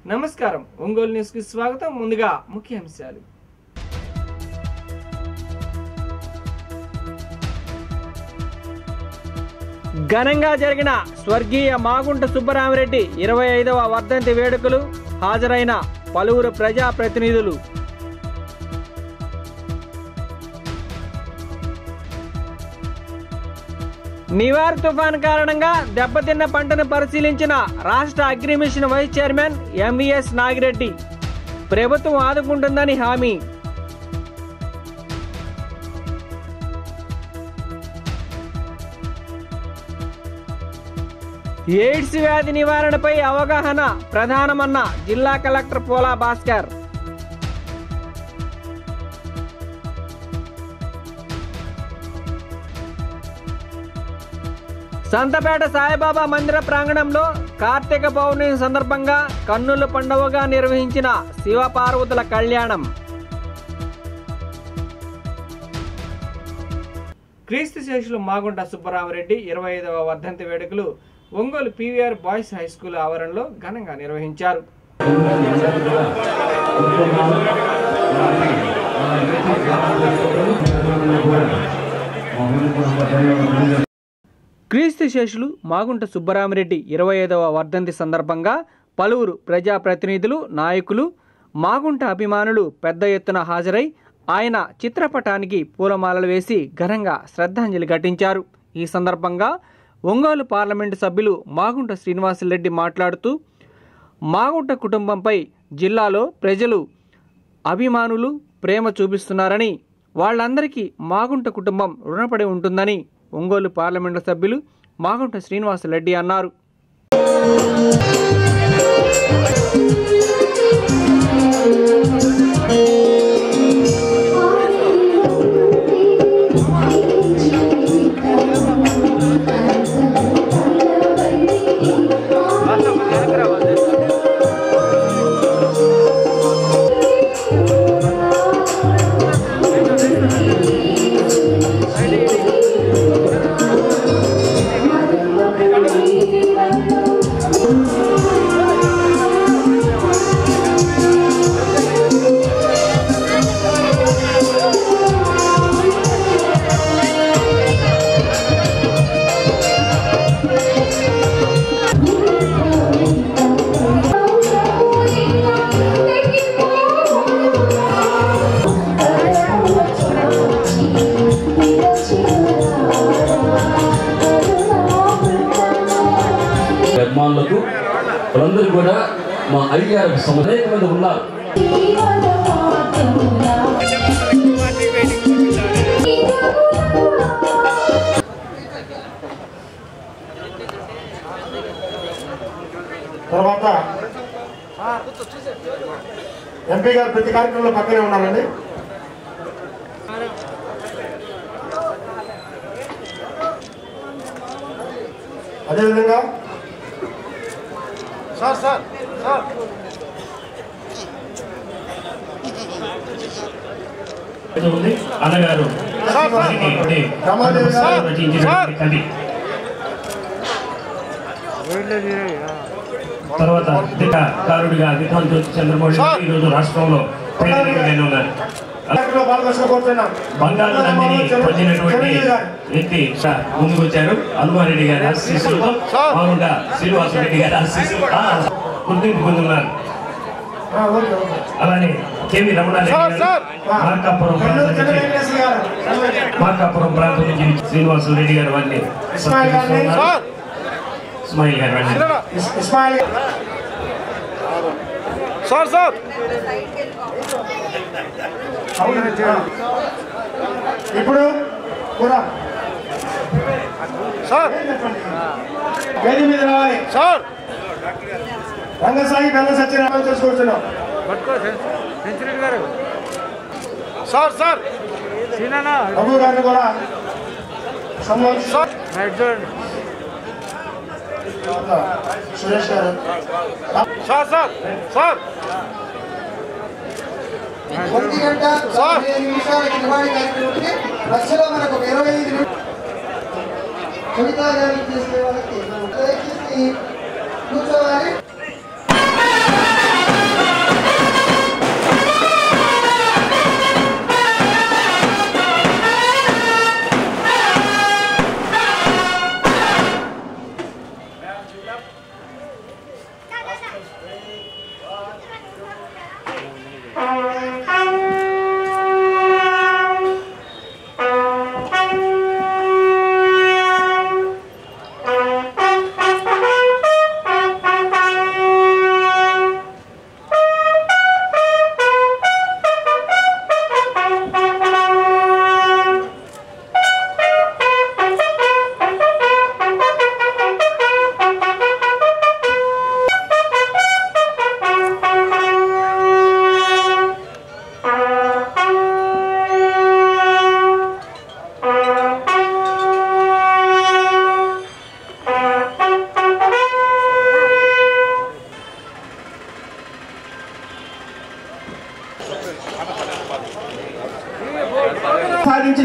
నమస్కారం ఒంగోలు న్యూస్కి స్వాగతం ముందుగా ముఖ్యాంశాలు ఘనంగా జరిగిన స్వర్గీయ మాగుంట సుబ్బరామిరెడ్డి ఇరవై ఐదవ వర్ధంతి వేడుకలు హాజరైన పలువురు ప్రజాప్రతినిధులు నివార్ తుఫాన్ కారణంగా దెబ్బతిన్న పంటను పరిశీలించిన రాష్ట్ర agri mission vice chairman MVS Nagireddy ప్రభుత్వం ఆదుకుంటుందని హామీ ఎయిడ్స్ వ్యాధి నివారణపై అవగాహన ప్రధానమన్న జిల్లా కలెక్టర్ పోలా భాస్కర్ సంతపేట సాయిబాబా మందిర ప్రాంగణంలో కార్తీక పౌర్ణమి సందర్భంగా కన్నుల పండువగా నిర్వహించిన శివపార్వతుల కళ్యాణం క్రీస్తు శేషులు మాగుంట సుబ్బరామరెడ్డి ఇరవై ఐదవ వర్ధంతి వేడుకలు Ongole PVR boys high school ఆవరణలో ఘనంగా నిర్వహించారు క్రీస్తు శేషులు మాగుంట సుబ్బరామిరెడ్డి ఇరవై ఐదవ వర్ధంతి సందర్భంగా పలువురు ప్రజాప్రతినిధులు నాయకులు మాగుంట అభిమానులు పెద్ద ఎత్తున హాజరై ఆయన చిత్రపటానికి పూలమాలలు వేసి ఘనంగా శ్రద్ధాంజలి ఘటించారు ఈ సందర్భంగా ఒంగోలు పార్లమెంటు సభ్యులు మాగుంట శ్రీనివాసరెడ్డి మాట్లాడుతూ మాగుంట కుటుంబంపై జిల్లాలో ప్రజలు అభిమానులు ప్రేమ చూపిస్తున్నారని వాళ్ళందరికీ మాగుంట కుటుంబం రుణపడి ఉంటుందని ఒంగోలు పార్లమెంటు సభ్యులు మాగుంట శ్రీనివాసరెడ్డి అన్నారు అభిమానులకు వాళ్ళందరూ కూడా మా అయ్యారు అనేక మంది ఉన్నారు తర్వాత ఎంపీ గారు ప్రతి కార్యక్రమంలో పక్కనే ఉండాలండి అదేవిధంగా సార్ సార్ సార్ ఉంది అన్నగారు వారికి ఒకటి రమాదేవి గారు రచించినటువంటి కవి తర్వాత దిట్టకారుడిగా విద్వాంసు చంద్రమోహన్ రెడ్డి ఈరోజు రాష్ట్రంలో పేదరికమైన ఉన్నారు కార్యక్రమంలో పాల్గొన కోరుతున్నాం బంగారు నందిని పొందినటువంటి వ్యక్తి సార్ ముందుకొచ్చారు హనుమారెడ్డి గారి ఆశీస్సులతో మామూలుగా శ్రీనివాసరెడ్డి గారి ఆశీస్సులు ఆ, గుర్తింపు పొందున్నారు ఆ, ఓకే ఓకే అలానే కేవి రమణారెడ్డి గారు మార్కాపురం కర్నూలు ప్రాంతం నుంచి చంద్రబాబు గారు మార్కాపురం ప్రాంతం నుంచి శ్రీనివాసు రెడ్డి గారు వారిని ఇస్మాయిల్ గారిని సత్కరిస్తున్నారు. ఇస్మాయిల్ గారు వారిని ఇస్- ఇస్మాయిల్ సార్ సార్ అవును. ఇప్పుడు కూడా సార్ వేది మీద రావాలి సార్ రంగసాయి బెల్ల సత్యనారాయణ చేసుకొచ్చున్నాం సెంచరీ గారు సార్ సార్ సీనా బాబు గారిని కూడా సంబంధించి సార్ నైట్ చూడండి సురేష్ గారు సార్ సార్ సార్ ఒంటి గంట సార్. నలభై ఐదు నిమిషాలకి నివాళి కార్యక్రమానికి లక్షలో మనకు ఒక ఇరవై ఐదు నిమిషాలు కవితా గారు చేసే వాళ్ళకి దయచేసి కూర్చోవాలి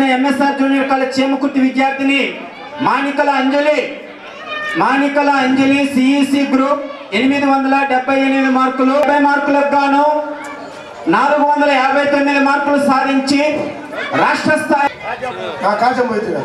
ఎంఎస్ఆర్ జూనియర్ కాలేజ్ చేమకుర్తి విద్యార్థిని మాణికల అంజలి మాణికల అంజలి సిఈసి గ్రూప్ ఎనిమిది వందల డెబ్బై ఎనిమిది మార్కులు డెబ్బై మార్కులకు గాను నాలుగు వందల యాభై తొమ్మిది మార్కులు సాధించి రాష్ట్ర స్థాయి కాశం పోతుంది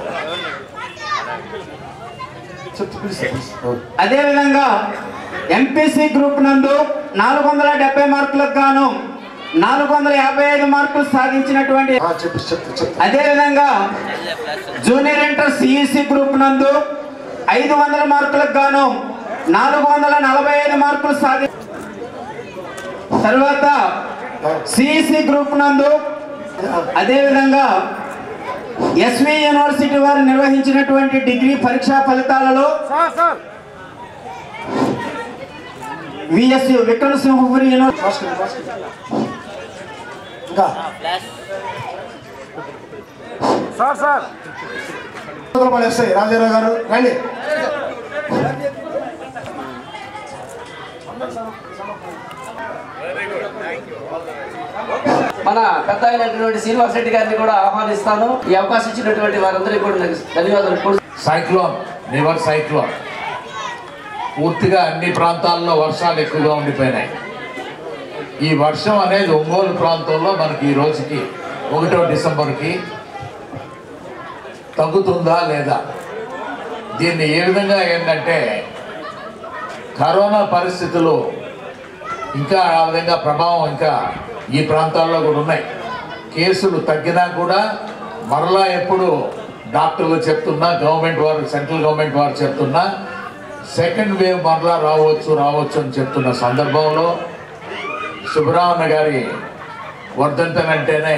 చెప్తూ పిలుస్తా పిలుస్తా. అదేవిధంగా ఎంపీసీ గ్రూప్ నందు నాలుగు వందల డెబ్బై మార్కులకు గాను నాలుగు వందల యాభై ఐదు మార్కులు సాధించినటువంటి ఆ, చెప్పు చెప్తా చెప్తా అదేవిధంగా జూనియర్ ఇంటర్ సిఈసి గ్రూప్ నందు ఐదు వందల మార్కులకు గాను నాలుగు వందల నలభై ఐదు మార్కులు సాధి తర్వాత సిఈసి గ్రూప్ నందు అదేవిధంగా ఎస్వి యూనివర్సిటీ వారు నిర్వహించినటువంటి డిగ్రీ పరీక్షా ఫలితాలలో sir sir VSU Vikramasimhapuri university రాసుకోండి రాసుకోండి ఇంకా సార్ సార్ రూపాయలు వస్తాయి రాజారావు గారు రండి మన పెద్ద అయినటువంటి శ్రీనివాస్ రెడ్డి గారిని కూడా ఆహ్వానిస్తాను ఈ అవకాశం ఇచ్చినటువంటి వారందరికీ కూడా నాకు ధన్యవాదాలు కూడా సైక్లోన్ నివర్ సైక్లోన్ పూర్తిగా అన్ని ప్రాంతాల్లో వర్షాలు ఎక్కువగా ఉండిపోయినాయి ఈ వర్షం అనేది ఒంగోలు ప్రాంతంలో మనకి ఈ రోజుకి ఒకటో డిసెంబర్కి తగ్గుతుందా లేదా దీన్ని ఏ విధంగా ఏంటంటే కరోనా పరిస్థితులు ఇంకా ఆ విధంగా ప్రభావం ఇంకా ఈ ప్రాంతాల్లో కూడా ఉన్నాయి కేసులు తగ్గినా కూడా మరలా ఎప్పుడు డాక్టర్లు చెప్తున్నా గవర్నమెంట్ వారు సెంట్రల్ గవర్నమెంట్ వారు చెప్తున్నా సెకండ్ వేవ్ మరలా రావచ్చు రావచ్చు అని చెప్తున్న సందర్భంలో సుబ్రహ్మణ్య గారి వర్ధంతనంటేనే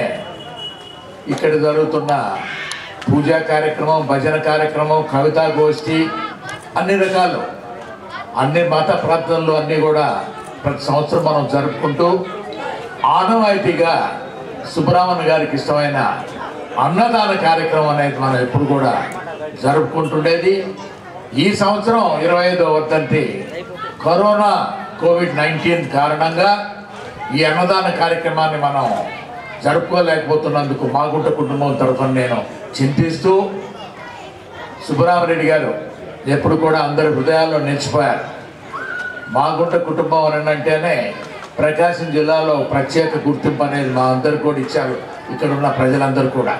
ఇక్కడ జరుగుతున్న పూజా కార్యక్రమం భజన కార్యక్రమం కవితా గోష్ఠి అన్ని రకాలు అన్ని మత ప్రార్థనలు అన్నీ కూడా ప్రతి సంవత్సరం మనం జరుపుకుంటూ ఆనవాయితీగా సుబ్రహ్మణ్య గారికి ఇష్టమైన అన్నదాన కార్యక్రమం అనేది మనం ఎప్పుడు కూడా జరుపుకుంటుండేది ఈ సంవత్సరం ఇరవై ఐదో వర్ధంతి కరోనా కోవిడ్ నైన్టీన్ కారణంగా ఈ అన్నదాన కార్యక్రమాన్ని మనం జరుపుకోలేకపోతున్నందుకు మాగుంట కుటుంబం తరఫున నేను చింతిస్తూ సుబ్బరామరెడ్డి గారు ఎప్పుడు కూడా అందరి హృదయాల్లో నిలిచిపోయారు మాగుంట కుటుంబం అని అంటేనే ప్రకాశం జిల్లాలో ప్రత్యేక గుర్తింపు అనేది మా అందరు కూడా ఇచ్చారు ఇక్కడ ఉన్న ప్రజలందరూ కూడా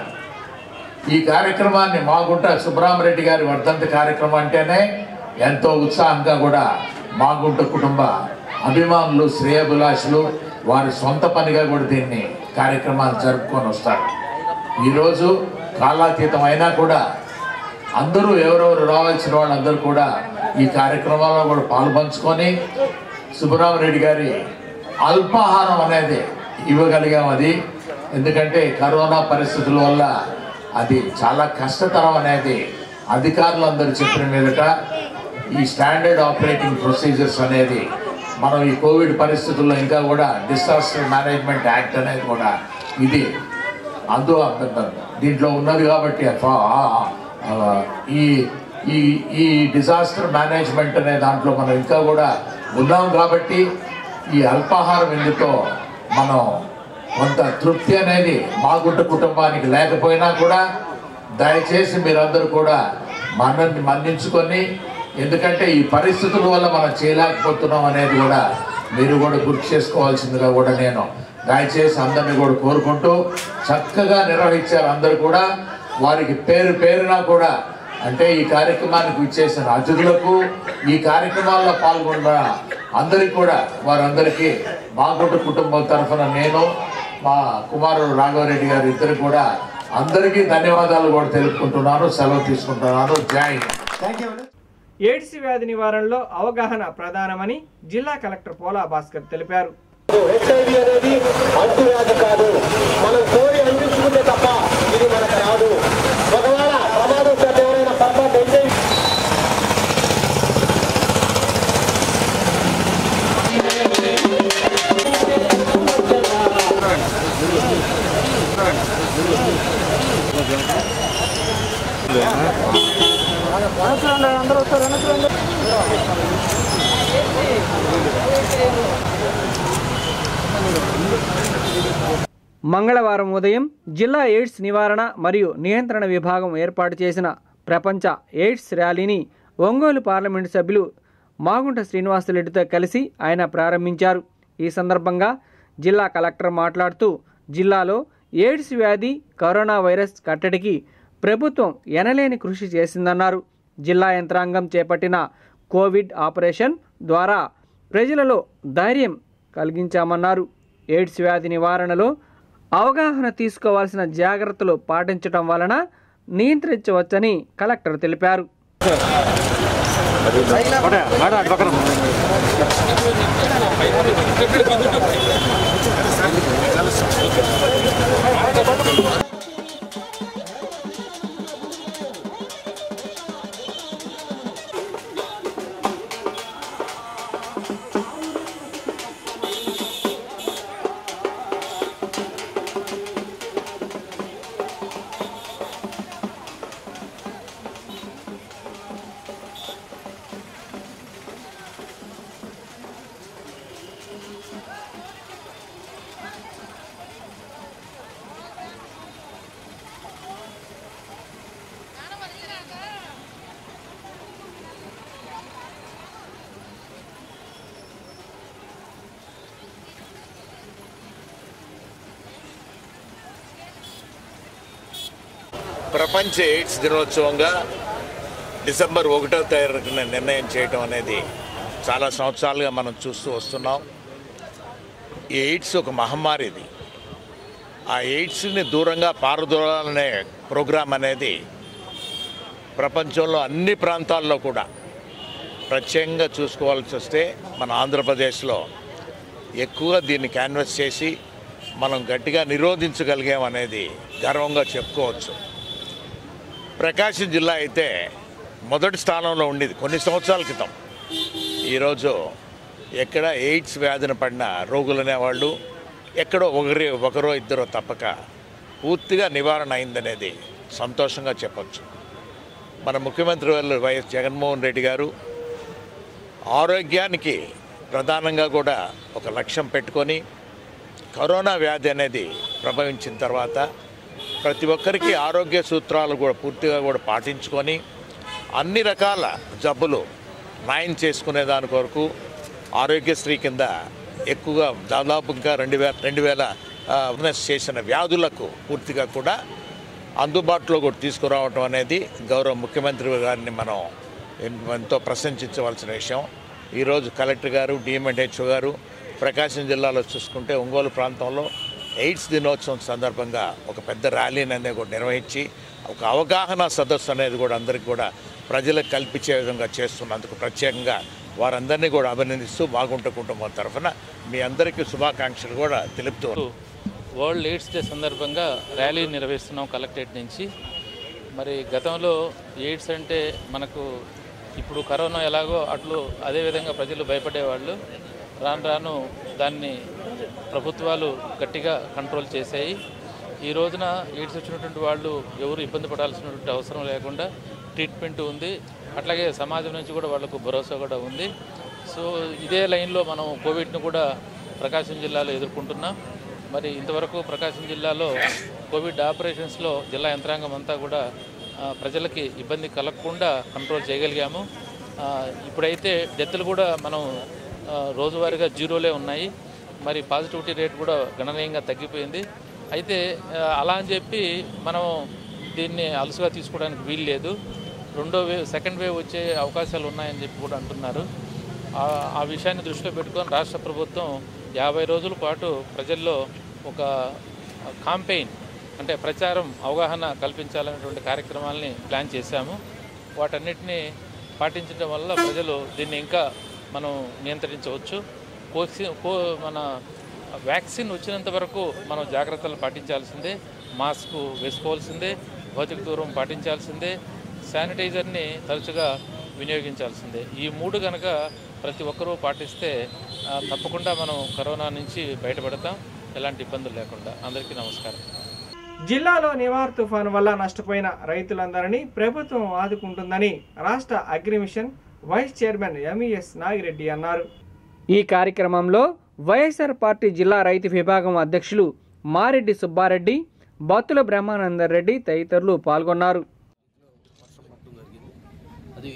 ఈ కార్యక్రమాన్ని మాగుంట సుబ్బరామరెడ్డి గారి వర్ధంతి కార్యక్రమం అంటేనే ఎంతో ఉత్సాహంగా కూడా మాగుంట కుటుంబ అభిమానులు శ్రేయభిలాషులు వారి సొంత పనిగా కూడా దీన్ని కార్యక్రమాన్ని జరుపుకొని వస్తారు ఈరోజు కాలాతీతం అయినా కూడా అందరూ ఎవరెవరు రావాల్సిన వాళ్ళందరూ కూడా ఈ కార్యక్రమాల్లో కూడా పాల్పంచుకొని సుబ్బరామరెడ్డి గారి అల్పాహారం అనేది ఇవ్వగలిగాం అది ఎందుకంటే కరోనా పరిస్థితుల వల్ల అది చాలా కష్టతరం అనేది అధికారులందరూ చెప్పిన మీదట ఈ స్టాండర్డ్ ఆపరేటింగ్ ప్రొసీజర్స్ అనేది మనం ఈ కోవిడ్ పరిస్థితుల్లో ఇంకా కూడా డిసాస్టర్ మేనేజ్మెంట్ యాక్ట్ అనేది కూడా ఇది అందు దీంట్లో ఉన్నది కాబట్టి ఫా- ఆ, ఈ ఈ ఈ డిజాస్టర్ మేనేజ్మెంట్ అనే దాంట్లో మనం ఇంకా కూడా ఉన్నాం కాబట్టి ఈ అల్పాహారం ఎందుతో మనం కొంత తృప్తి అనేది మాగుంట కుటుంబానికి లేకపోయినా కూడా దయచేసి మీరందరూ కూడా మనల్ని మన్నించుకొని ఎందుకంటే ఈ పరిస్థితుల వల్ల మనం చేయలేకపోతున్నాం అనేది కూడా మీరు కూడా గుర్తు చేసుకోవాల్సిందిగా కూడా నేను దయచేసి అందరినీ కూడా కోరుకుంటూ చక్కగా నిర్వహించారు అందరూ కూడా వారికి పేరు పేరున కూడా అంటే ఈ కార్యక్రమానికి ఇచ్చేసిన అతిథులకు ఈ కార్యక్రమాల్లో పాల్గొన్న అందరికీ కూడా వారందరికీ మాగుంట కుటుంబం తరఫున నేను మా కుమారుడు రాఘవరెడ్డి గారు ఇద్దరు కూడా అందరికీ ధన్యవాదాలు కూడా తెలుపుకుంటున్నాను సెలవు తీసుకుంటున్నాను జై హింద్. థ్యాంక్ యూ ఎయిడ్స్ వ్యాధి నివారణలో అవగాహన ప్రధానమని జిల్లా కలెక్టర్ పోలా భాస్కర్ తెలిపారు హెచ్ఐవి అనేది అంటువ్యాధి కాదు మనం కోరి అందించుకుంటే తప్ప ఇది మనకు రాదు ఒకవేళ ప్రమాదం చేత ఎవరైనా పొరపాటు హెచ్ఐవి మంగళవారం ఉదయం జిల్లా ఎయిడ్స్ నివారణ మరియు నియంత్రణ విభాగం ఏర్పాటు చేసిన ప్రపంచ ఎయిడ్స్ ర్యాలీని ఒంగోలు పార్లమెంటు సభ్యులు మాగుంట శ్రీనివాసరెడ్డితో కలిసి ఆయన ప్రారంభించారు ఈ సందర్భంగా జిల్లా కలెక్టర్ మాట్లాడుతూ జిల్లాలో ఎయిడ్స్ వ్యాధి కరోనా వైరస్ కట్టడికి ప్రభుత్వం ఎనలేని కృషి చేసిందన్నారు జిల్లా యంత్రాంగం చేపట్టిన కోవిడ్ ఆపరేషన్ ద్వారా ప్రజలలో ధైర్యం కలిగించామన్నారు ఎయిడ్స్ వ్యాధి నివారణలో అవగాహన తీసుకోవాల్సిన జాగ్రత్తలు పాటించడం వలన నియంత్రించవచ్చని కలెక్టర్ తెలిపారు ప్రపంచ ఎయిడ్స్ దినోత్సవంగా డిసెంబర్ ఒకటో తారీఖున నిర్ణయం చేయటం అనేది చాలా సంవత్సరాలుగా మనం చూస్తూ వస్తున్నాం ఈ ఎయిడ్స్ ఒక మహమ్మారిది ఆ ఎయిడ్స్ని దూరంగా పారదోలాలనే ప్రోగ్రాం అనేది ప్రపంచంలో అన్ని ప్రాంతాల్లో కూడా ప్రత్యేకంగా చూసుకోవాల్సి వస్తే మన ఆంధ్రప్రదేశ్లో ఎక్కువగా దీన్ని క్యాన్వస్ చేసి మనం గట్టిగా నిరోధించగలిగాం అనేది గర్వంగా చెప్పుకోవచ్చు ప్రకాశం జిల్లా అయితే మొదటి స్థానంలో ఉండేది కొన్ని సంవత్సరాల క్రితం ఈరోజు ఎక్కడ ఎయిడ్స్ వ్యాధిన పడిన రోగులు అనేవాళ్ళు ఎక్కడో ఒకరి ఒకరో ఇద్దరో తప్పక పూర్తిగా నివారణ అయిందనేది సంతోషంగా చెప్పొచ్చు మన ముఖ్యమంత్రి వాళ్ళు వైఎస్ జగన్మోహన్ రెడ్డి గారు ఆరోగ్యానికి ప్రధానంగా కూడా ఒక లక్ష్యం పెట్టుకొని కరోనా వ్యాధి అనేది ప్రభవించిన తర్వాత ప్రతి ఒక్కరికి ఆరోగ్య సూత్రాలు కూడా పూర్తిగా కూడా పాటించుకొని అన్ని రకాల జబ్బులు నయం చేసుకునే దాని కొరకు ఆరోగ్యశ్రీ కింద ఎక్కువగా దాదాపు ఇంకా రెండు వేల రెండు వేల అవేర్నెస్ చేసిన వ్యాధులకు పూర్తిగా కూడా అందుబాటులో కూడా తీసుకురావటం అనేది గౌరవ ముఖ్యమంత్రి గారిని మనం ఎంతో ప్రశంసించవలసిన విషయం ఈరోజు కలెక్టర్ గారు డిఎంఎన్హెచ్ఓ గారు ప్రకాశం జిల్లాలో చూసుకుంటే ఒంగోలు ప్రాంతంలో ఎయిడ్స్ దినోత్సవం సందర్భంగా ఒక పెద్ద ర్యాలీని అనేది కూడా నిర్వహించి ఒక అవగాహన సదస్సు అనేది కూడా అందరికీ కూడా ప్రజలకు కల్పించే విధంగా చేస్తున్నందుకు ప్రత్యేకంగా వారందరినీ కూడా అభినందిస్తూ బాగుంట కుటుంబం తరఫున మీ అందరికీ శుభాకాంక్షలు కూడా తెలుపుతూ వరల్డ్ ఎయిడ్స్ డే సందర్భంగా ర్యాలీ నిర్వహిస్తున్నాం కలెక్టరేట్ నుంచి మరి గతంలో ఎయిడ్స్ అంటే మనకు ఇప్పుడు కరోనా ఎలాగో అట్లు అదేవిధంగా ప్రజలు భయపడేవాళ్ళు రాను రాను దాన్ని ప్రభుత్వాలు గట్టిగా కంట్రోల్ చేశాయి ఈ రోజున ఎయిడ్స్ వచ్చినటువంటి వాళ్ళు ఎవరు ఇబ్బంది పడాల్సినటువంటి అవసరం లేకుండా ట్రీట్మెంట్ ఉంది అట్లాగే సమాజం నుంచి కూడా వాళ్ళకు భరోసా కూడా ఉంది సో ఇదే లైన్లో మనం కోవిడ్ను కూడా ప్రకాశం జిల్లాలో ఎదుర్కొంటున్నాం మరి ఇంతవరకు ప్రకాశం జిల్లాలో కోవిడ్ ఆపరేషన్స్లో జిల్లా యంత్రాంగం అంతా కూడా ఆ, ప్రజలకి ఇబ్బంది కలగకుండా కంట్రోల్ చేయగలిగాము ఆ, ఇప్పుడైతే డెత్లు కూడా మనం ఆ, రోజువారీగా జీరోలే ఉన్నాయి మరి పాజిటివిటీ రేట్ కూడా గణనీయంగా తగ్గిపోయింది అయితే ఆ, అలా అని చెప్పి మనం దీన్ని అలసుగా తీసుకోవడానికి వీలు లేదు రెండో వేవ్ సెకండ్ వేవ్ వచ్చే అవకాశాలు ఉన్నాయని చెప్పి కూడా అంటున్నారు ఆ- ఆ విషయాన్ని దృష్టిలో పెట్టుకొని రాష్ట్ర ప్రభుత్వం యాభై రోజుల పాటు ప్రజల్లో ఒక కాంపెయిన్ అంటే ప్రచారం అవగాహన కల్పించాలనేటువంటి కార్యక్రమాలని ప్లాన్ చేశాము వాటన్నిటిని పాటించడం వల్ల ప్రజలు దీన్ని ఇంకా మనం నియంత్రించవచ్చు కోసి కో మన వ్యాక్సిన్ వచ్చినంత వరకు మనం జాగ్రత్తలు పాటించాల్సిందే మాస్క్ వేసుకోవాల్సిందే భౌతిక దూరం పాటించాల్సిందే శానిటైజర్ని తరచుగా వినియోగించాల్సిందే ఈ మూడు కనుక ప్రతి ఒక్కరూ పాటిస్తే ఆ, తప్పకుండా మనం కరోనా నుంచి బయటపడతాం ఎలాంటి ఇబ్బందులు లేకుండా అందరికీ నమస్కారం జిల్లాలో నివార్ తుఫాను వల్ల నష్టపోయిన రైతులందరినీ ప్రభుత్వం ఆదుకుంటుందని రాష్ట్ర agri mission vice chairman M E S Nagireddy అన్నారు ఈ కార్యక్రమంలో వైఎస్ఆర్ పార్టీ జిల్లా రైతు విభాగం అధ్యక్షులు మారెడ్డి సుబ్బారెడ్డి బత్తుల బ్రహ్మానందరెడ్డి తదితరులు పాల్గొన్నారు అది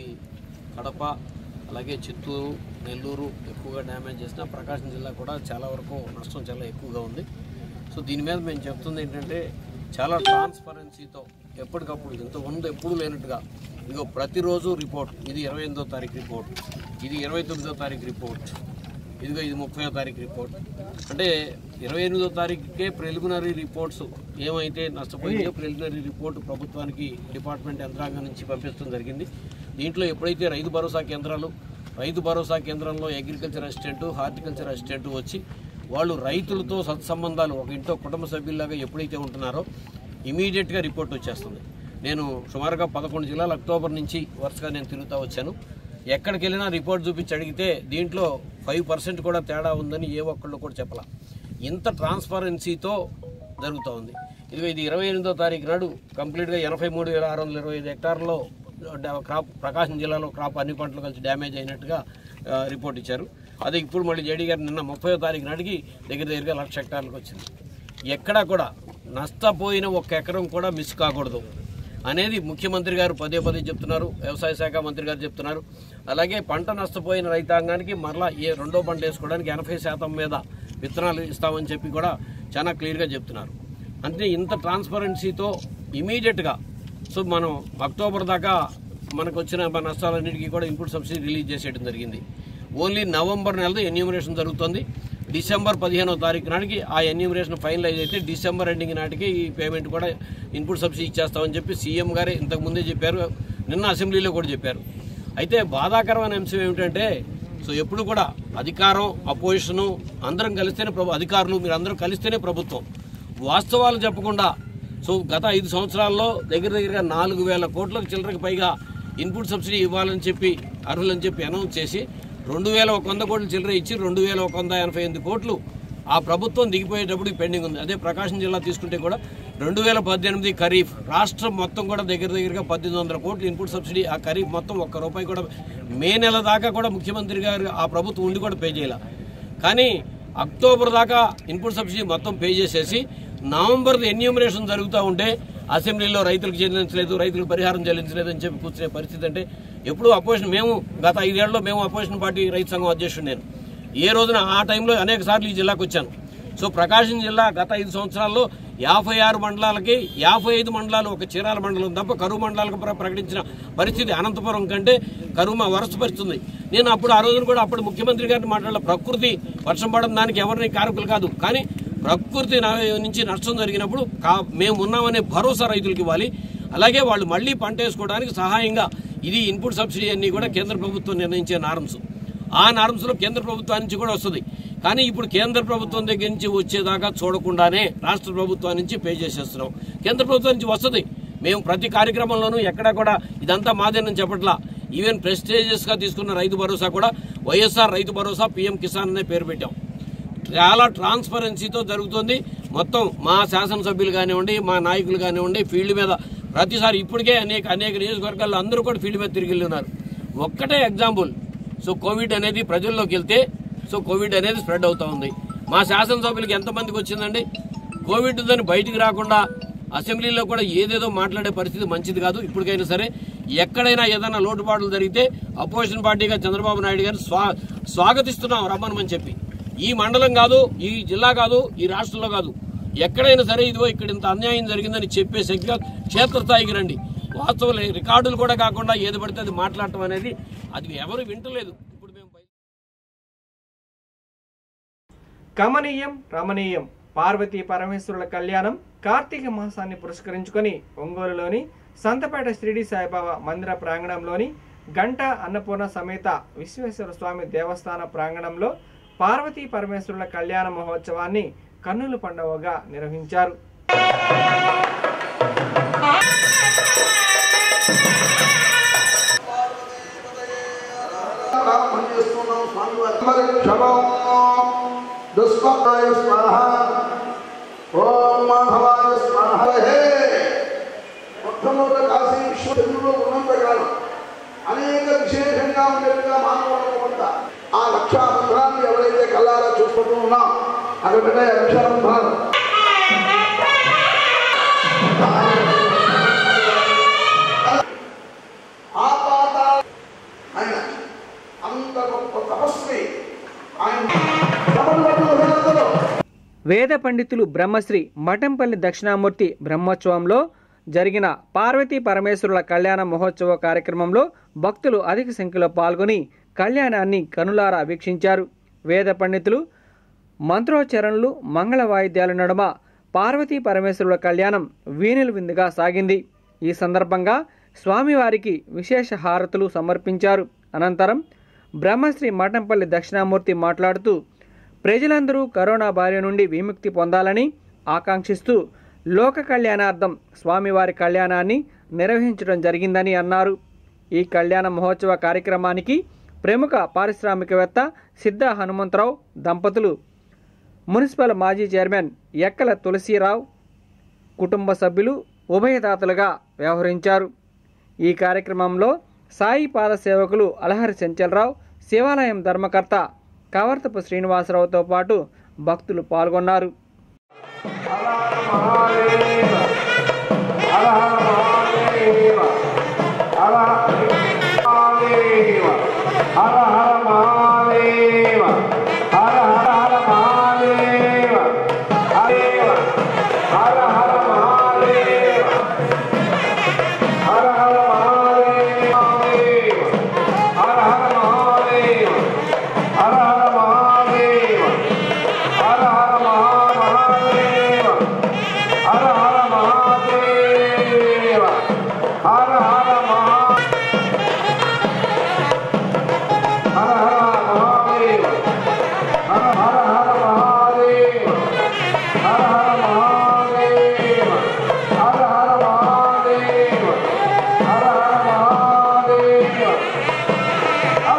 కడప అలాగే చిత్తూరు నెల్లూరు ఎక్కువగా డ్యామేజ్ చేసిన ప్రకాశం జిల్లా కూడా చాలా వరకు నష్టం చాలా ఎక్కువగా ఉంది సో దీని మీద మేము చెప్తుంది ఏంటంటే చాలా ట్రాన్స్పరెన్సీతో ఎప్పటికప్పుడు ఇంత ముందు ఎప్పుడు లేనట్టుగా ఇదిగో ప్రతిరోజు రిపోర్ట్ ఇది ఇరవై ఎనిమిదో తారీఖు రిపోర్ట్ ఇది ఇరవై తొమ్మిదో తారీఖు రిపోర్ట్ ఇదిగో ఇది ముప్పై తారీఖు రిపోర్ట్ అంటే ఇరవై ఎనిమిదో తారీఖుకే ప్రిలిమినరీ రిపోర్ట్స్ ఏమైతే నష్టపోయిందో ప్రిలిమినరీ రిపోర్ట్ ప్రభుత్వానికి డిపార్ట్మెంట్ యంత్రాంగం నుంచి పంపించడం జరిగింది దీంట్లో ఎప్పుడైతే రైతు భరోసా కేంద్రాలు రైతు భరోసా కేంద్రంలో అగ్రికల్చర్ అసిస్టెంట్ హార్టికల్చర్ అసిస్టెంట్ వచ్చి వాళ్ళు రైతులతో సత్సంబంధాలు ఒక ఇంట్లో కుటుంబ సభ్యుల్లాగా ఎప్పుడైతే ఉంటున్నారో ఇమీడియట్గా రిపోర్ట్ వచ్చేస్తుంది నేను సుమారుగా పదకొండు జిల్లాలు అక్టోబర్ నుంచి వరుసగా నేను తిరుగుతూ వచ్చాను ఎక్కడికి వెళ్ళినా రిపోర్ట్ చూపించి అడిగితే దీంట్లో ఫైవ్ పర్సెంట్ కూడా తేడా ఉందని ఏ ఒక్కళ్ళు కూడా చెప్పలా ఇంత ట్రాన్స్పరెన్సీతో జరుగుతూ ఉంది ఇదిగో ఇది ఇరవై ఎనిమిదో తారీఖు నాడు కంప్లీట్గా ఎనభై మూడు వేల ఆరు వందల ఇరవై ఐదు హెక్టార్లో డా- క్రాప్ ప్రకాశం జిల్లాలో క్రాప్ అన్ని పంటలు కలిసి డ్యామేజ్ అయినట్టుగా ఆ, రిపోర్ట్ ఇచ్చారు అదే ఇప్పుడు మళ్ళీ జేడీ గారు నిన్న ముప్పై తారీఖు నాటికి దగ్గర దగ్గరగా లక్ష హెక్టార్లకు వచ్చింది ఎక్కడా కూడా నష్టపోయిన ఒక్క ఎకరం కూడా మిస్ కాకూడదు అనేది ముఖ్యమంత్రి గారు పదే పదే చెప్తున్నారు వ్యవసాయ శాఖ మంత్రి గారు చెప్తున్నారు అలాగే పంట నష్టపోయిన రైతాంగానికి మరలా ఏ రెండో పంట వేసుకోవడానికి ఎనభై శాతం మీద విత్తనాలు ఇస్తామని చెప్పి కూడా చాలా క్లియర్గా చెప్తున్నారు అంటే ఇంత ట్రాన్స్పరెన్సీతో ఇమీడియట్గా సో మనం అక్టోబర్ దాకా మనకు వచ్చిన మన నష్టాలన్నిటికీ కూడా ఇన్పుట్ సబ్సిడీ రిలీజ్ చేసేయడం జరిగింది ఓన్లీ నవంబర్ నెలలో ఎన్యూమరేషన్ జరుగుతుంది డిసెంబర్ పదిహేనో తారీఖు నాటికి ఆ ఎన్యూమరేషన్ ఫైనలైజ్ అయితే డిసెంబర్ ఎండింగ్ నాటికి ఈ పేమెంట్ కూడా ఇన్పుట్ సబ్సిడీ ఇచ్చేస్తామని చెప్పి సీఎం గారే ఇంతకు ముందే చెప్పారు నిన్న అసెంబ్లీలో కూడా చెప్పారు అయితే బాధాకరమైన అంశం ఏమిటంటే సో ఎప్పుడు కూడా అధికారం అపోజిషను అందరం కలిస్తేనే ప్రభు అధికారులు మీరు అందరూ కలిస్తేనే ప్రభుత్వం వాస్తవాలు చెప్పకుండా సో గత ఐదు సంవత్సరాల్లో దగ్గర దగ్గరగా నాలుగు వేల కోట్లకు చిల్లరకు పైగా ఇన్పుట్ సబ్సిడీ ఇవ్వాలని చెప్పి అర్హులని చెప్పి అనౌన్స్ చేసి రెండు వేల ఒక వంద కోట్లు చిల్లర ఇచ్చి రెండు వేల ఒక వంద ఎనభై ఎనిమిది కోట్లు ఆ ప్రభుత్వం దిగిపోయేటప్పుడు పెండింగ్ ఉంది అదే ప్రకాశం జిల్లా తీసుకుంటే కూడా రెండు వేల పద్దెనిమిది ఖరీఫ్ రాష్ట్రం మొత్తం కూడా దగ్గర దగ్గరగా పద్దెనిమిది వందల కోట్లు ఇన్పుట్ సబ్సిడీ ఆ ఖరీఫ్ మొత్తం ఒక్క రూపాయి కూడా మే నెల దాకా కూడా ముఖ్యమంత్రి గారు ఆ ప్రభుత్వం ఉండి కూడా పే చేయాల కానీ అక్టోబర్ దాకా ఇన్పుట్ సబ్సిడీ మొత్తం పే చేసేసి నవంబర్ ఎన్యూమరేషన్ జరుగుతూ ఉంటే అసెంబ్లీలో రైతులకు చెల్లించలేదు రైతులకు పరిహారం చెల్లించలేదు అని చెప్పి కూర్చునే పరిస్థితి అంటే ఎప్పుడు అపోజిషన్ మేము గత ఐదేళ్లలో మేము అపోజిషన్ పార్టీ రైతు సంఘం అధ్యక్షుడు నేను ఏ రోజున ఆ టైంలో అనేక సార్లు ఈ జిల్లాకు వచ్చాను సో ప్రకాశం జిల్లా గత ఐదు సంవత్సరాల్లో యాభై ఆరు మండలాలకి యాభై ఐదు మండలాలు ఒక చీరాల మండలం తప్ప కరువు మండలాలకు ప్ర- ప్రకటించిన పరిస్థితి అనంతపురం కంటే కరువు మా వరస పరిస్థితుంది నేను అప్పుడు ఆ రోజున కూడా అప్పుడు ముఖ్యమంత్రి గారిని మాట్లాడాల ప్రకృతి వర్షం పడడం దానికి ఎవరిని కారకులు కాదు కానీ ప్రకృతి న- నుంచి నష్టం జరిగినప్పుడు కా మేము ఉన్నామనే భరోసా రైతులకు ఇవ్వాలి అలాగే వాళ్ళు మళ్ళీ పంట వేసుకోవడానికి సహాయంగా ఇది ఇన్పుట్ సబ్సిడీ అన్ని కూడా కేంద్ర ప్రభుత్వం నిర్ణయించే నార్మ్స్ ఆ నార్మ్స్లో కేంద్ర ప్రభుత్వం నుంచి కూడా వస్తుంది కానీ ఇప్పుడు కేంద్ర ప్రభుత్వం దగ్గర నుంచి వచ్చేదాకా చూడకుండానే రాష్ట్ర ప్రభుత్వం నుంచి పే చేసేస్తున్నాం కేంద్ర ప్రభుత్వం నుంచి వస్తుంది మేము ప్రతి కార్యక్రమంలోనూ ఎక్కడా కూడా ఇదంతా మాదేనని చెప్పట్లా ఈవెన్ ప్రెస్టేజియస్గా తీసుకున్న రైతు భరోసా కూడా వైఎస్ఆర్ రైతు భరోసా పీఎం కిసాన్ అనే పేరు పెట్టాం చాలా ట్రాన్స్పరెన్సీతో జరుగుతుంది మొత్తం మా శాసనసభ్యులు కానివ్వండి మా నాయకులు కానివ్వండి ఫీల్డ్ మీద ప్రతిసారి ఇప్పటికే అనేక అనేక నియోజకవర్గాల్లో అందరూ కూడా ఫీల్డ్ మీద తిరిగి వెళ్ళి ఉన్నారు ఒక్కటే ఎగ్జాంపుల్ సో కోవిడ్ అనేది ప్రజల్లోకి వెళ్తే సో కోవిడ్ అనేది స్ప్రెడ్ అవుతా ఉంది మా శాసనసభ్యులకి ఎంతమందికి వచ్చిందండి కోవిడ్ దాన్ని బయటికి రాకుండా అసెంబ్లీలో కూడా ఏదేదో మాట్లాడే పరిస్థితి మంచిది కాదు ఇప్పటికైనా సరే ఎక్కడైనా ఏదైనా లోటుపాట్లు జరిగితే అపోజిషన్ పార్టీగా చంద్రబాబు నాయుడు గారు స్వా స్వాగతిస్తున్నాం రమ్మనమని చెప్పి ఈ మండలం కాదు ఈ జిల్లా కాదు ఈ రాష్ట్రంలో కాదు ఎక్కడైనా సరే ఇదిగో ఇక్కడ ఇంత అన్యాయం జరిగిందని చెప్పే శక్తిగా క్షేత్రస్థాయికి రండి వాస్తవ రికార్డులు కూడా కాకుండా ఏది పడితే అది మాట్లాడటం అనేది అది ఎవరు వింటలేదు కమనీయం రమణీయం పార్వతీ పరమేశ్వరుల కళ్యాణం కార్తీక మాసాన్ని పురస్కరించుకొని ఒంగోలులోని సంతపేట షిరిడి సాయిబాబా మందిర ప్రాంగణంలోని గంట అన్నపూర్ణ సమేత విశ్వేశ్వర స్వామి దేవస్థాన ప్రాంగణంలో పార్వతీ పరమేశ్వరుల కళ్యాణ మహోత్సవాన్ని కన్నుల పండుగగా నిర్వహించారు ప్రారంభం చేస్తున్నాం స్వామివారి క్షమం దుష్పన్నాయ స్వాహ ఓం మాధవాయ స్వాహ హే మొట్టమొదట కాశీ విశ్వచంద్రులో ఉన్నంత కాలం అనేక విశేషంగా ఉండేట్టుగా మానవులకు కొంత ఆ లక్షాబంధనాన్ని ఎవరైతే కళ్ళారా చూసుకుంటూ ఉన్నాం అక్కడ లక్షాబంధనాలు అంత గొప్ప తపస్వి ఆయన చప్పట్లు కొట్టు అందరూ. వేద పండితులు బ్రహ్మశ్రీ మఠంపల్లి దక్షిణామూర్తి బ్రహ్మోత్సవంలో జరిగిన పార్వతీ పరమేశ్వరుల కళ్యాణ మహోత్సవ కార్యక్రమంలో భక్తులు అధిక సంఖ్యలో పాల్గొని కళ్యాణాన్ని కనులారా వీక్షించారు వేద పండితులు మంత్రోచ్చరణలు మంగళ వాయిద్యాల నడుమ పార్వతీ పరమేశ్వరుల కళ్యాణం వీణులు విందుగా సాగింది ఈ సందర్భంగా స్వామివారికి విశేష హారతులు సమర్పించారు అనంతరం బ్రహ్మశ్రీ మఠంపల్లి దక్షిణామూర్తి మాట్లాడుతూ ప్రజలందరూ కరోనా బారి నుండి విముక్తి పొందాలని ఆకాంక్షిస్తూ లోక కళ్యాణార్థం స్వామివారి కళ్యాణాన్ని నిర్వహించడం జరిగిందని అన్నారు ఈ కళ్యాణ మహోత్సవ కార్యక్రమానికి ప్రముఖ పారిశ్రామికవేత్త సిద్ధ హనుమంతరావు దంపతులు మున్సిపల్ మాజీ చైర్మన్ ఎక్కల తులసీరావు కుటుంబ సభ్యులు ఉభయదాతలుగా వ్యవహరించారు ఈ కార్యక్రమంలో సాయి పాద సేవకులు అలహరి చెంచలరావు శివాలయం ధర్మకర్త కవర్తపు శ్రీనివాసరావుతో పాటు భక్తులు పాల్గొన్నారు హర హర మహాదేవ హర హర హర మహాదేవ హరేవ హర హర మహాదేవ హర హర మహాదేవ హర హర మహాదేవ హర హర మహాదేవ హర హర మహాదేవ హర హర మహాదేవ హర హర మహా హర హర మహాదేవ హర హర హర మహాదేవ హర హర మహాదేవ హర హర మహాదేవ హర హర మహాదేవ హర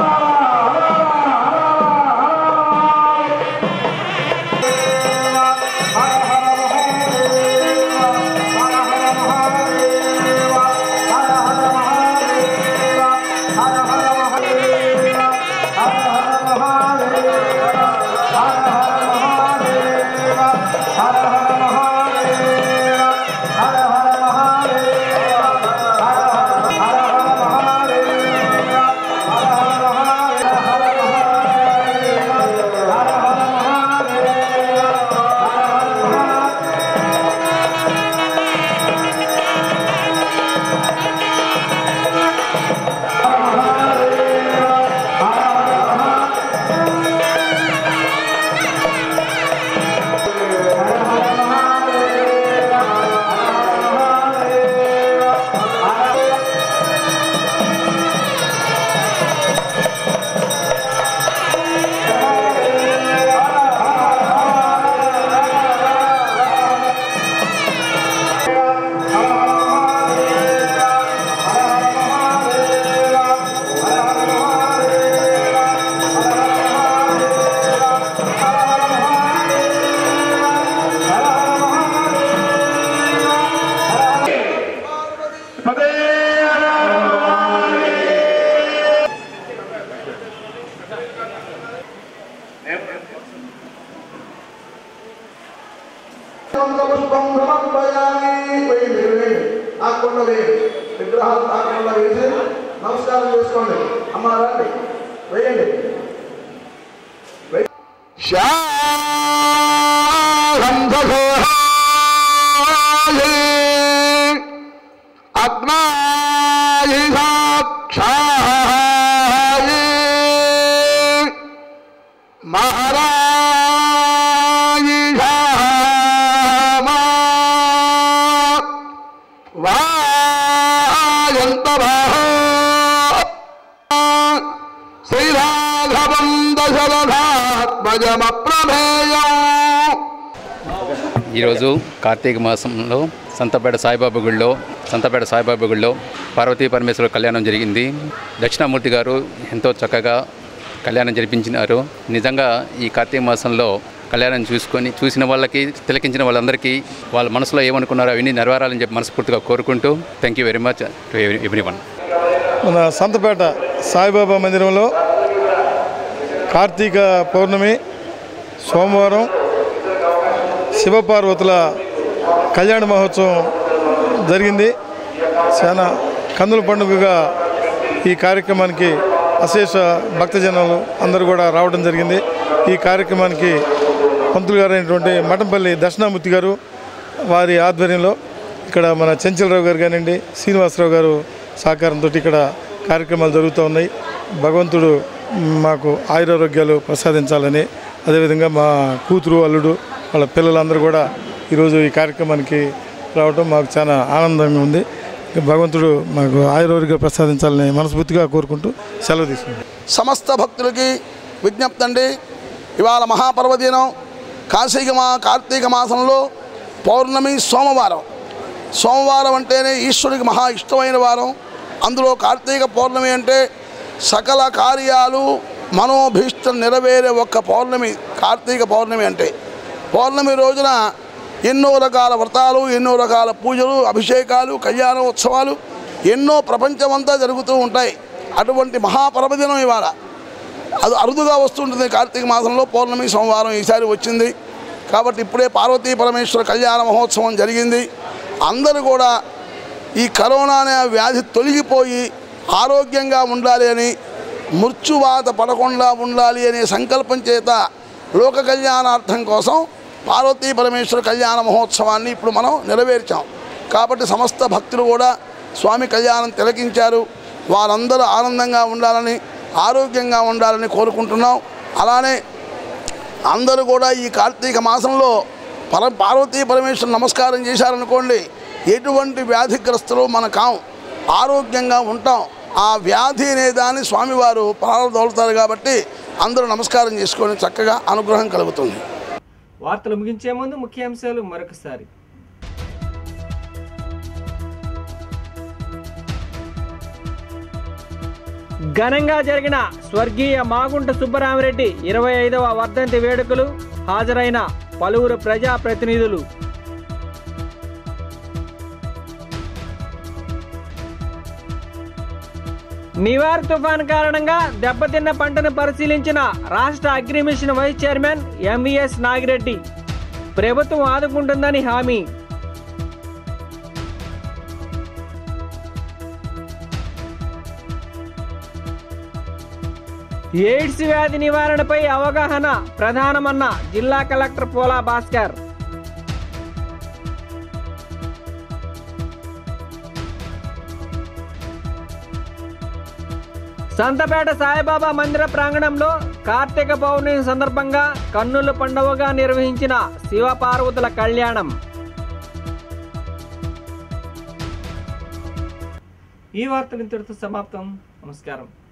పుష్పం సమర్పయామి పోయి మీరు వేయండి తాకుండా వేయండి విగ్రహాలు తాకుండా వేసి నమస్కారం చేసుకోండి అమ్మ రండి వేయండి శ్రీరాఘవం దశరథాత్మజమప్రమేయం ఈరోజు కార్తీక మాసంలో సంతపేట సాయిబాబా గుడిలో సంతపేట సాయిబాబా గుడిలో పార్వతీ పరమేశ్వర కళ్యాణం జరిగింది దక్షిణామూర్తి గారు ఎంతో చక్కగా కళ్యాణం జరిపించినారు నిజంగా ఈ కార్తీక మాసంలో కళ్యాణం చూసుకొని చూసిన వాళ్ళకి తిలకించిన వాళ్ళందరికీ వాళ్ళ మనసులో ఏమనుకున్నారో అవన్నీ నెరవేరాలని చెప్పి మనస్ఫూర్తిగా కోరుకుంటూ thank you very much to everyone మన సంతపేట సాయిబాబా మందిరంలో కార్తీక పౌర్ణమి సోమవారం శివపార్వతుల కళ్యాణ మహోత్సవం జరిగింది చాలా కన్నుల పండుగగా ఈ కార్యక్రమానికి అశేష భక్తజనాలు అందరూ కూడా రావడం జరిగింది ఈ కార్యక్రమానికి పంతులు గారు అయినటువంటి మఠంపల్లి దర్శనామూర్తి గారు వారి ఆధ్వర్యంలో ఇక్కడ మన చెంచలరావు గారు కానివ్వండి శ్రీనివాసరావు గారు సహకారంతో ఇక్కడ కార్యక్రమాలు జరుగుతూ ఉన్నాయి భగవంతుడు మాకు ఆయురారోగ్యాలు ప్రసాదించాలని అదేవిధంగా మా కూతురు అల్లుడు వాళ్ళ పిల్లలందరూ కూడా ఈరోజు ఈ కార్యక్రమానికి రావడం మాకు చాలా ఆనందంగా ఉంది భగవంతుడు మాకు ఆయురారోగ్యాలు ప్రసాదించాలని మనస్ఫూర్తిగా కోరుకుంటూ సెలవు తీసుకుంటాం సమస్త భక్తులకి విజ్ఞప్తి అండి ఇవాళ మహాపర్వదినం కార్తీక మా కార్తీక మాసంలో పౌర్ణమి సోమవారం సోమవారం అంటేనే ఈశ్వరుడికి మహా ఇష్టమైన వారం అందులో కార్తీక పౌర్ణమి అంటే సకల కార్యాలు మనోభీష్టం నెరవేరే ఒక్క పౌర్ణమి కార్తీక పౌర్ణమి అంటే పౌర్ణమి రోజున ఎన్నో రకాల వ్రతాలు ఎన్నో రకాల పూజలు అభిషేకాలు కళ్యాణ ఉత్సవాలు ఎన్నో ప్రపంచమంతా జరుగుతూ ఉంటాయి అటువంటి మహాపర్వదినం ఇవాళ అది అరుదుగా వస్తుంటుంది కార్తీక మాసంలో పౌర్ణమి సోమవారం ఈసారి వచ్చింది కాబట్టి ఇప్పుడే పార్వతీ పరమేశ్వర కళ్యాణ మహోత్సవం జరిగింది అందరూ కూడా ఈ కరోనా అనే వ్యాధి తొలగిపోయి ఆరోగ్యంగా ఉండాలి అని మృత్యువాత పడకుండా ఉండాలి అనే సంకల్పం చేత లోక కళ్యాణార్థం కోసం పార్వతీ పరమేశ్వర కళ్యాణ మహోత్సవాన్ని ఇప్పుడు మనం నెరవేర్చాం కాబట్టి సమస్త భక్తులు కూడా స్వామి కళ్యాణం తిలకించారు వారందరూ ఆనందంగా ఉండాలని ఆరోగ్యంగా ఉండాలని కోరుకుంటున్నాం అలానే అందరూ కూడా ఈ కార్తీక మాసంలో పర పార్వతీ పరమేశ్వరు నమస్కారం చేశారనుకోండి ఎటువంటి వ్యాధిగ్రస్తులు మన కాం ఆరోగ్యంగా ఉంటాం ఆ వ్యాధి అనే దాన్ని స్వామివారు ప్రారంభవుతారు కాబట్టి అందరూ నమస్కారం చేసుకొని చక్కగా అనుగ్రహం కలుగుతుంది వార్తలు ముగించే ముందు ముఖ్యాంశాలు మరొకసారి ఘనంగా జరిగిన స్వర్గీయ మాగుంట సుబ్బరామిరెడ్డి ఇరవై ఐదవ వర్ధంతి వేడుకలు హాజరైన పలువురు ప్రజాప్రతినిధులు నివార్ తుఫాన్ కారణంగా దెబ్బతిన్న పంటను పరిశీలించిన రాష్ట్ర agri mission vice chairman MVS Nagireddy ప్రభుత్వం ఆదుకుంటుందని హామీ ఎయిడ్స్ వ్యాధి నివారణపై అవగాహన ప్రధానమన్న జిల్లా కలెక్టర్ పోలా భాస్కర్ సంతపేట సాయిబాబా మందిర ప్రాంగణంలో కార్తీక పౌర్ణమి సందర్భంగా కన్నుల పండువగా నిర్వహించిన శివపార్వతుల కళ్యాణం ఈ వార్తలు ఇంతటితో సమాప్తం నమస్కారం